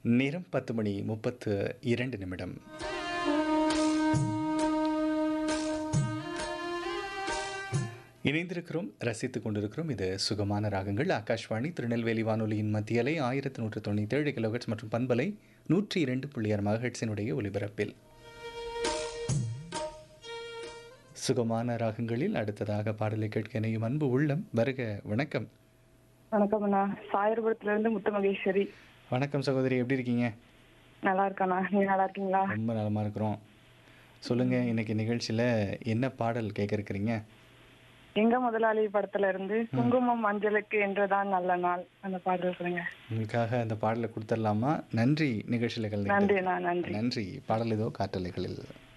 நேரம் பத்து மணி முப்பத்து இரண்டு நிமிடம் இணைந்திருக்கிறோம் ரசித்துக் கொண்டிருக்கிறோம் இது சுகமான ராகங்கள் ஆகாஷ்வாணி திருநெல்வேலி வானொலியின் மத்தியலை ஆயிரத்தி நூற்று தொண்ணூற்றி ஏழு கிலோஹெட்ஸ் மற்றும் பண்பலை நூற்றி இரண்டு புள்ளி ஆறு மகஹெட்ஸினுடைய ஒலிபரப்பில் சுகமான ராகங்களில் அடுத்ததாக பாடலை கேட்க இணையும் அன்பு உள்ளம் வருக வணக்கம் வணக்கம் அண்ணா சாயர்புரத்துல இருந்து முத்து மகேஸ்வரி வணக்கம் சகோதரி எப்படி இருக்கீங்க நல்லா இருக்காண்ணா நீங்க நல்லா இருக்கீங்களா ரொம்ப நலமாக இருக்கிறோம் சொல்லுங்கள் இன்னைக்கு நிகழ்ச்சியில் என்ன பாடல் கேட்க இருக்கிறீங்க எங்க முதலாளி படத்துல இருந்து குங்குமம் மஞ்சளுக்கு என்றுதான் நல்ல நாள் அந்த பாடல் சொல்லுங்க உங்களுக்காக அந்த பாடலை கொடுத்துடலாமா நன்றி நிகழ்ச்சியில் கலந்து நன்றிண்ணா நன்றி நன்றி பாடல் ஏதோ காற்றலைகளில்